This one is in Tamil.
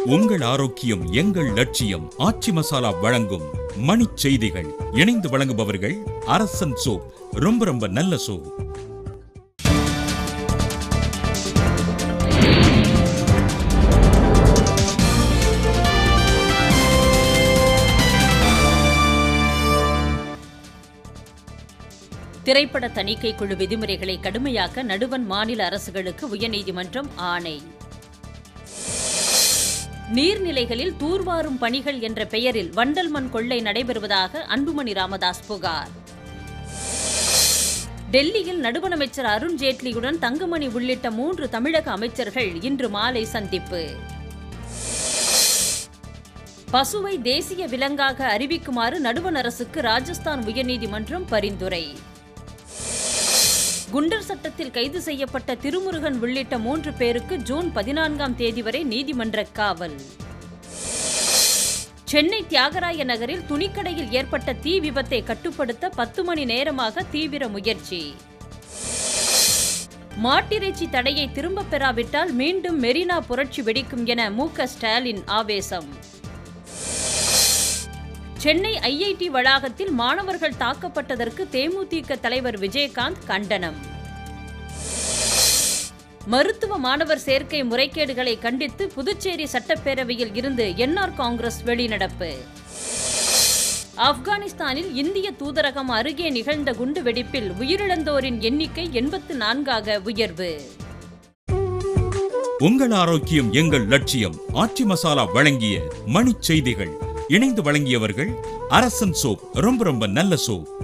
உங்கள் ஆரோக்கியம் எங்கள் லட்சியம் ஆச்சி மசாலா வழங்கும் மணிச் செய்திகள் இணைந்து வழங்குபவர்கள் அரசன் சோப் ரொம்ப ரொம்ப நல்ல சோப் திரைப்பட தணிக்கை குழு விதிமுறைகளை கடுமையாக்க நடுவன் மாநில அரசுகளுக்கு உயர்நீதிமன்றம் ஆணை நீர்நிலைகளில் தூர்வாரும் பணிகள் என்ற பெயரில் வண்டல் மண் கொள்ளை நடைபெறுவதாக அன்புமணி ராமதாஸ் புகார் டெல்லியில் நடுவண் அமைச்சர் அருண் ஜேட்லியுடன் தங்கமணி உள்ளிட்ட மூன்று தமிழக அமைச்சர்கள் இன்று மாலை சந்திப்பு பசுவை தேசிய விலங்காக அறிவிக்குமாறு நடுவண் அரசுக்கு ராஜஸ்தான் உயர்நீதிமன்றம் பரிந்துரை குண்டர் சட்டத்தில் கைது செய்யப்பட்ட திருமுருகன் உள்ளிட்ட மூன்று பேருக்கு ஜூன் பதினான்காம் தேதி வரை நீதிமன்ற காவல் சென்னை தியாகராய நகரில் துணிக்கடையில் ஏற்பட்ட தீ விபத்தை கட்டுப்படுத்த பத்து மணி நேரமாக தீவிர முயற்சி மாட்டிறைச்சி தடையை திரும்பப் பெறாவிட்டால் மீண்டும் மெரினா புரட்சி வெடிக்கும் என மு க ஸ்டாலின் ஆவேசம் சென்னை ஐஐடி வளாகத்தில் மாணவர்கள் தாக்கப்பட்டதற்கு தேமுதிக தலைவர் விஜயகாந்த் கண்டனம் மருத்துவ மாணவர் சேர்க்கை முறைகேடுகளை கண்டித்து புதுச்சேரி சட்டப்பேரவையில் இருந்து என்ஆர் காங்கிரஸ் வெளிநடப்பு ஆப்கானிஸ்தானில் இந்திய தூதரகம் அருகே நிகழ்ந்த குண்டுவெடிப்பில் உயிரிழந்தோரின் எண்ணிக்கை எண்பத்து நான்காக உயர்வு உங்கள் ஆரோக்கியம் எங்கள் லட்சியம் ஆச்சி மசாலா வழங்கிய மணிச் செய்திகள் இணைந்து வழங்கியவர்கள் அரசன் சோப் ரொம்ப ரொம்ப நல்ல சோப்